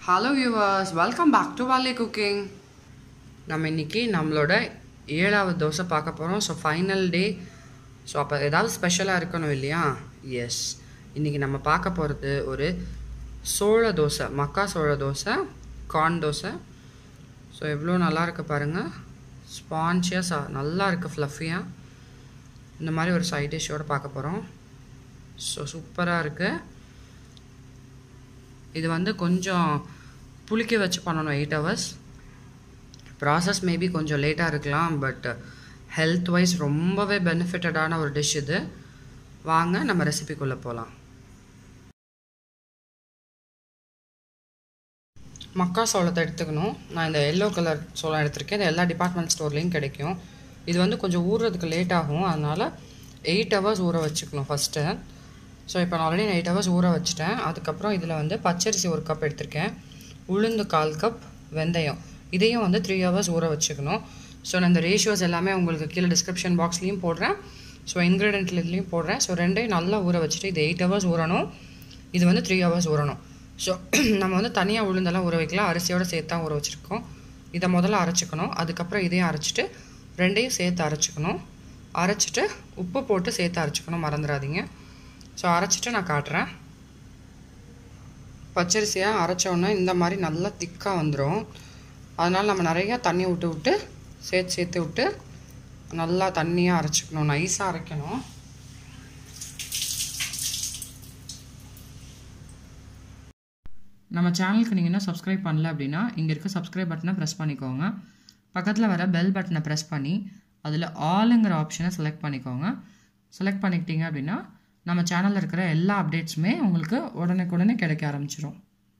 Hello viewers welcome back to Valli cooking நம்ம இன்னைக்கு நம்மளோட ஏழாவது தோசை பார்க்க போகிறோம் ஸோ ஃபைனல் டே ஸோ அப்போ ஏதாவது ஸ்பெஷலாக இருக்கணும் இல்லையா எஸ் இன்றைக்கி நம்ம பார்க்க போகிறது ஒரு சோள தோசை மக்கா சோள தோசை கார்ன் தோசை ஸோ எவ்வளோ நல்லா இருக்கு பாருங்கள் ஸ்பான்ச்சியாக சா நல்லா இருக்குது ஃப்ளஃபியாக இந்த மாதிரி ஒரு சைட் டிஷ்ஷோடு பார்க்க போகிறோம் ஸோ சூப்பராக இருக்குது இது வந்து கொஞ்சம் புளிக்க வச்சு பண்ணணும் எயிட் ஹவர்ஸ் ப்ராசஸ் மேபி கொஞ்சம் லேட்டாக இருக்கலாம் பட் ஹெல்த் வைஸ் ரொம்பவே பெனிஃபிட்டடான ஒரு டிஷ் இது வாங்க நம்ம ரெசிபிக்குள்ளே போகலாம் மக்கா சோளத்தை எடுத்துக்கணும் நான் இந்த எல்லோ கலர் சோளம் எடுத்திருக்கேன் இது எல்லா டிபார்ட்மெண்ட் ஸ்டோர்லேயும் கிடைக்கும் இது வந்து கொஞ்சம் ஊறுறதுக்கு லேட் ஆகும் அதனால் எயிட் ஹவர்ஸ் ஊற வச்சுக்கணும் ஃபஸ்ட்டு ஸோ இப்போ நான் ஆல்ரெடி எயிட் ஹவர்ஸ் ஊற வச்சுட்டேன் அதுக்கப்புறம் இதில் வந்து பச்சரிசி ஒரு கப் எடுத்திருக்கேன் உளுந்து கால் கப் வெந்தயம் இதையும் வந்து த்ரீ ஹவர்ஸ் ஊற வச்சுக்கணும் ஸோ நான் இந்த ரேஷியோஸ் எல்லாமே உங்களுக்கு கீழே டிஸ்கிரிப்ஷன் பாக்ஸ்லேயும் போடுறேன் ஸோ இன்க்ரீடியன்ட்ல இதுலேயும் போடுறேன் ஸோ ரெண்டையும் நல்லா ஊற வச்சுட்டு இது எயிட் ஹவர்ஸ் ஊறணும் இது வந்து த்ரீ ஹவர்ஸ் ஊறணும் ஸோ நம்ம வந்து தனியாக உளுந்தெல்லாம் ஊற வைக்கலாம் அரிசியோடு சேர்த்து தான் ஊற வச்சுருக்கோம் இதை முதல்ல அரைச்சிக்கணும் அதுக்கப்புறம் இதையும் அரைச்சிட்டு ரெண்டையும் சேர்த்து அரைச்சிக்கணும் அரைச்சிட்டு உப்பு போட்டு சேர்த்து அரைச்சிக்கணும் மறந்துடாதீங்க ஸோ அரைச்சிட்டு நான் காட்டுறேன் பச்சரிசியாக அரைச்சோன்னே இந்த மாதிரி நல்லா திக்காக வந்துடும் அதனால் நம்ம நிறையா தண்ணி விட்டு விட்டு சேர்த்து சேர்த்து விட்டு நல்லா தண்ணியாக அரைச்சிக்கணும் நைஸாக அரைக்கணும் நம்ம சேனலுக்கு நீங்கள் இன்னும் சப்ஸ்கிரைப் பண்ணல அப்படின்னா இங்கே இருக்க சப்ஸ்கிரைப் பட்டனை ப்ரெஸ் பண்ணிக்கோங்க பக்கத்தில் வர பெல் பட்டனை ப்ரெஸ் பண்ணி அதில் ஆளுங்கிற ஆப்ஷனை செலக்ட் பண்ணிக்கோங்க செலக்ட் பண்ணிக்கிட்டீங்க அப்படின்னா நம்ம சேனலில் இருக்கிற எல்லா அப்டேட்ஸுமே உங்களுக்கு உடனுக்குடனே கிடைக்க ஆரம்பிச்சிடும்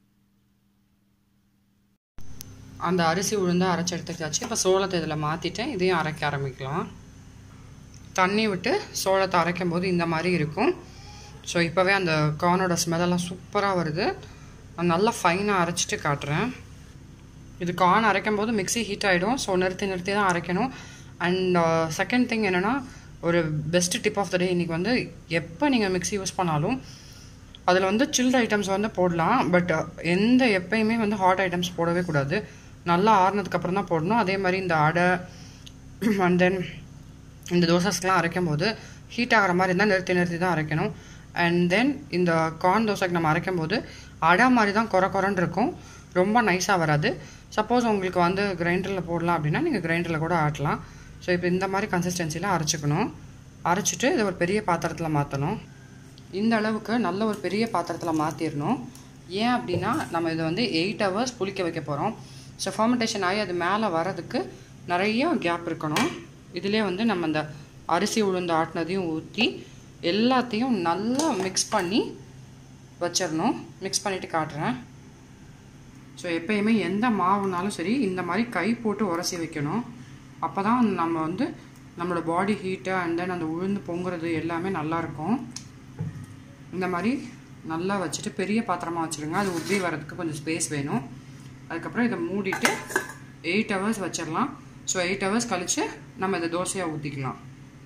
அந்த அரிசி உளுந்து அரைச்சி எடுத்துக்காச்சு இப்போ சோளத்தை இதில் மாற்றிட்டேன் இதையும் அரைக்க ஆரம்பிக்கலாம் தண்ணி விட்டு சோளத்தை அரைக்கும் போது இந்த மாதிரி இருக்கும் ஸோ இப்போவே அந்த கார்னோட ஸ்மெல்லாம் சூப்பராக வருது நான் நல்லா ஃபைனாக அரைச்சிட்டு காட்டுறேன் இது கார்ன் அரைக்கும் போது மிக்ஸி ஹீட் ஆகிடும் ஸோ நிறுத்தி நிறுத்தி தான் அரைக்கணும் அண்ட் செகண்ட் திங் என்னென்னா ஒரு best tip of the day இன்றைக்கி வந்து எப்போ நீங்கள் மிக்ஸி யூஸ் பண்ணாலும் அதில் வந்து சில்ட் ஐட்டம்ஸ் வந்து போடலாம் பட் எந்த எப்பயுமே வந்து ஹாட் ஐட்டம்ஸ் போடவே கூடாது நல்லா ஆறுனதுக்கப்புறம் தான் போடணும் அதே மாதிரி இந்த அடை அண்ட் தென் இந்த தோசஸ்க்கெலாம் அரைக்கும் போது ஹீட் ஆகிற மாதிரி இருந்தால் நிறுத்தி நிறுத்தி தான் அரைக்கணும் அண்ட் தென் இந்த கார்ன் தோசைக்கு நம்ம அரைக்கும் போது அடை மாதிரி தான் குறை குறைன்னு இருக்கும் ரொம்ப நைஸாக வராது சப்போஸ் உங்களுக்கு வந்து கிரைண்டரில் போடலாம் அப்படின்னா நீங்கள் கிரைண்டரில் கூட ஆட்டலாம் ஸோ இப்போ இந்த மாதிரி கன்சிஸ்டன்சியில் அரைச்சிக்கணும் அரைச்சிட்டு இதை ஒரு பெரிய பாத்திரத்தில் மாற்றணும் இந்த அளவுக்கு நல்ல ஒரு பெரிய பாத்திரத்தில் மாற்றிடணும் ஏன் அப்படின்னா நம்ம இதை வந்து எயிட் ஹவர்ஸ் புளிக்க வைக்க போகிறோம் ஸோ ஃபர்மெண்டேஷன் ஆகி அது மேலே வரதுக்கு நிறைய கேப் இருக்கணும் இதிலே வந்து நம்ம இந்த அரிசி உளுந்து ஆட்டினதையும் ஊற்றி எல்லாத்தையும் நல்லா மிக்ஸ் பண்ணி வச்சிடணும் மிக்ஸ் பண்ணிவிட்டு காட்டுறேன் ஸோ எப்பயுமே எந்த மாவுனாலும் சரி இந்த மாதிரி கை போட்டு உரசி வைக்கணும் அப்போ தான் நம்ம வந்து நம்மளோட பாடி ஹீட்டு அண்ட் தென் அந்த உளுந்து பொங்குறது எல்லாமே நல்லாயிருக்கும் இந்த மாதிரி நல்லா வச்சுட்டு பெரிய பாத்திரமாக வச்சுருங்க அது உப்பி வரதுக்கு கொஞ்சம் ஸ்பேஸ் வேணும் அதுக்கப்புறம் இதை மூடிட்டு எயிட் ஹவர்ஸ் வச்சிடலாம் ஸோ எயிட் ஹவர்ஸ் கழித்து நம்ம இதை தோசையாக ஊற்றிக்கலாம்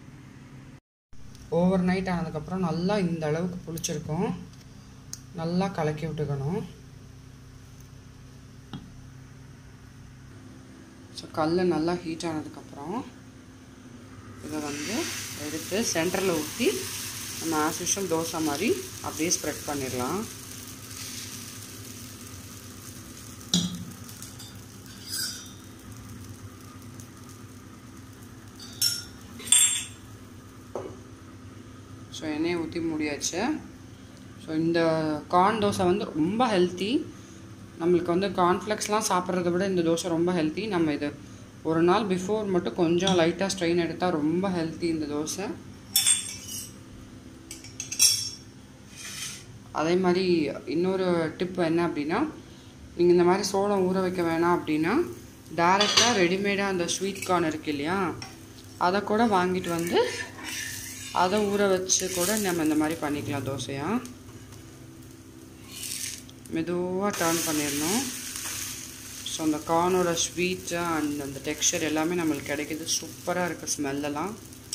ஓவர் நைட் ஆனதுக்கப்புறம் நல்லா இந்த அளவுக்கு புளிச்சிருக்கும் நல்லா கலக்கி விட்டுக்கணும் ஸோ கல் நல்லா ஹீட் ஆனதுக்கப்புறம் இதை வந்து எடுத்து சென்டரில் ஊற்றி நம்ம ஆஸ் யூஷுவல் தோசை மாதிரி அப்படியே ஸ்ப்ரெட் பண்ணிடலாம் ஸோ எண்ணெயை ஊற்றி முடியாச்சு ஸோ இந்த கார்ன் தோசை வந்து ரொம்ப ஹெல்த்தி நம்மளுக்கு வந்து கார்ன்ஃப்ளெக்ஸ்லாம் சாப்பிட்றத விட இந்த தோசை ரொம்ப ஹெல்த்தி நம்ம இது ஒரு நாள் பிஃபோர் மட்டும் கொஞ்சம் லைட்டாக ஸ்ட்ரெயின் எடுத்தால் ரொம்ப ஹெல்த்தி இந்த தோசை அதே மாதிரி இன்னொரு டிப் என்ன அப்படின்னா நீங்கள் இந்த மாதிரி சோளம் ஊற வைக்க வேணாம் அப்படின்னா டேரெக்டாக ரெடிமேடாக அந்த ஸ்வீட் கார்ன் இருக்கு இல்லையா அதை கூட வாங்கிட்டு வந்து அதை ஊற வச்சு கூட நம்ம இந்த மாதிரி பண்ணிக்கலாம் தோசையாக மெதுவாக டர்ன் பண்ணிடணும் ஸோ அந்த கார்னோட ஸ்வீட்டு அண்ட் அந்த டெக்ஸ்சர் எல்லாமே நம்மளுக்கு கிடைக்கிது சூப்பராக இருக்குது ஸ்மெல்லெல்லாம்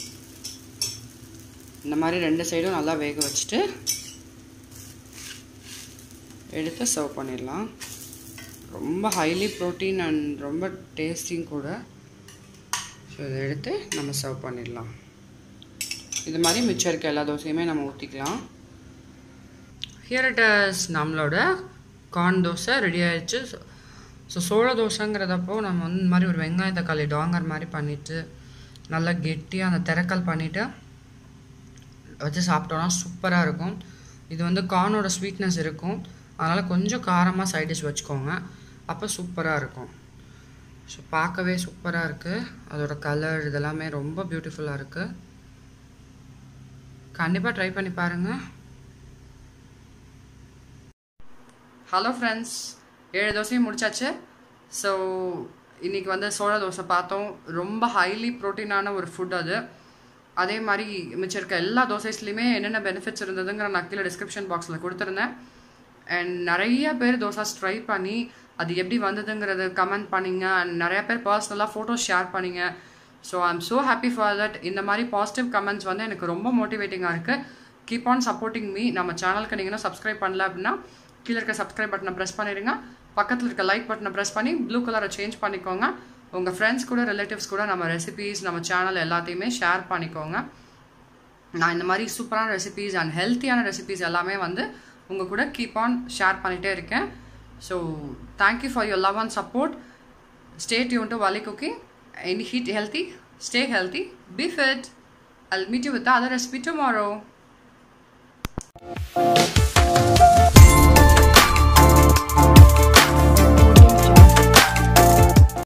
இந்த மாதிரி ரெண்டு சைடும் நல்லா வேக வச்சுட்டு எடுத்து சர்வ் பண்ணிடலாம் ரொம்ப ஹைலி ப்ரோட்டீன் அண்ட் ரொம்ப டேஸ்டியும் கூட ஸோ இதை எடுத்து நம்ம சர்வ் பண்ணிடலாம் இது மாதிரி மிச்சம் இருக்க எல்லா தோசையுமே நம்ம ஊற்றிக்கலாம் ஹியர் இட் இஸ் நம்மளோட கார்ன் தோசை ரெடி ஆயிடுச்சு ஸோ சோள தோசைங்கிறதப்போ நம்ம வந்து இந்த மாதிரி ஒரு வெங்காய தக்காளி டாங்கர் மாதிரி பண்ணிவிட்டு நல்லா கெட்டியாக அந்த திறக்கல் பண்ணிவிட்டு வச்சு சாப்பிட்டோன்னா சூப்பராக இருக்கும் இது வந்து கார்னோட ஸ்வீட்னஸ் இருக்கும் அதனால் கொஞ்சம் காரமாக சைட் டிஷ் வச்சுக்கோங்க அப்போ சூப்பராக இருக்கும் ஸோ பார்க்கவே சூப்பராக இருக்குது அதோட கலர் இதெல்லாமே ரொம்ப பியூட்டிஃபுல்லாக இருக்குது கண்டிப்பாக ட்ரை பண்ணி பாருங்கள் ஹலோ ஃப்ரெண்ட்ஸ் ஏழு தோசையும் முடிச்சாச்சு ஸோ இன்றைக்கி வந்து சோள தோசை பார்த்தோம் ரொம்ப ஹைலி ப்ரோட்டீனான ஒரு ஃபுட் அது அதே மாதிரி மிச்சம் இருக்க எல்லா தோசைஸ்லையுமே என்னென்ன பெனிஃபிட்ஸ் இருந்ததுங்கிற நான் கீழே டிஸ்கிரிப்ஷன் பாக்ஸில் கொடுத்துருந்தேன் அண்ட் நிறைய பேர் தோசாஸ் ட்ரை பண்ணி அது எப்படி வந்ததுங்கிறது கமெண்ட் பண்ணிங்க அண்ட் நிறைய பேர் பர்சனலாக ஃபோட்டோஸ் ஷேர் பண்ணிங்க so I am so happy for that இந்த மாதிரி பாசிட்டிவ் கமெண்ட்ஸ் வந்து எனக்கு ரொம்ப மோட்டிவேட்டிங்காக இருக்குது கீப் ஆன் சப்போர்ட்டிங் மீ நம்ம சேனலுக்கு நீங்கள் இன்னும் சப்ஸ்கிரைப் பண்ணல அப்படின்னா கீழே இருக்க சப்ஸ்கிரைப் பட்டனை ப்ரெஸ் பண்ணிடுங்க பக்கத்தில் இருக்க லைக் பட்டனை ப்ரெஸ் பண்ணி ப்ளூ கலரை சேஞ்ச் பண்ணிக்கோங்க உங்கள் ஃப்ரெண்ட்ஸ் கூட ரிலேட்டிவ்ஸ் கூட நம்ம ரெசிபீஸ் நம்ம சேனல் எல்லாத்தையுமே ஷேர் பண்ணிக்கோங்க நான் இந்த மாதிரி சூப்பரான ரெசிபீஸ் அண்ட் ஹெல்த்தியான ரெசிபீஸ் எல்லாமே வந்து உங்கள் கூட கீப் ஆன் ஷேர் பண்ணிகிட்டே இருக்கேன் so thank you for your love and support stay tuned to Valli cooking in eat healthy stay healthy be fit I'll meet you with the other recipe tomorrow.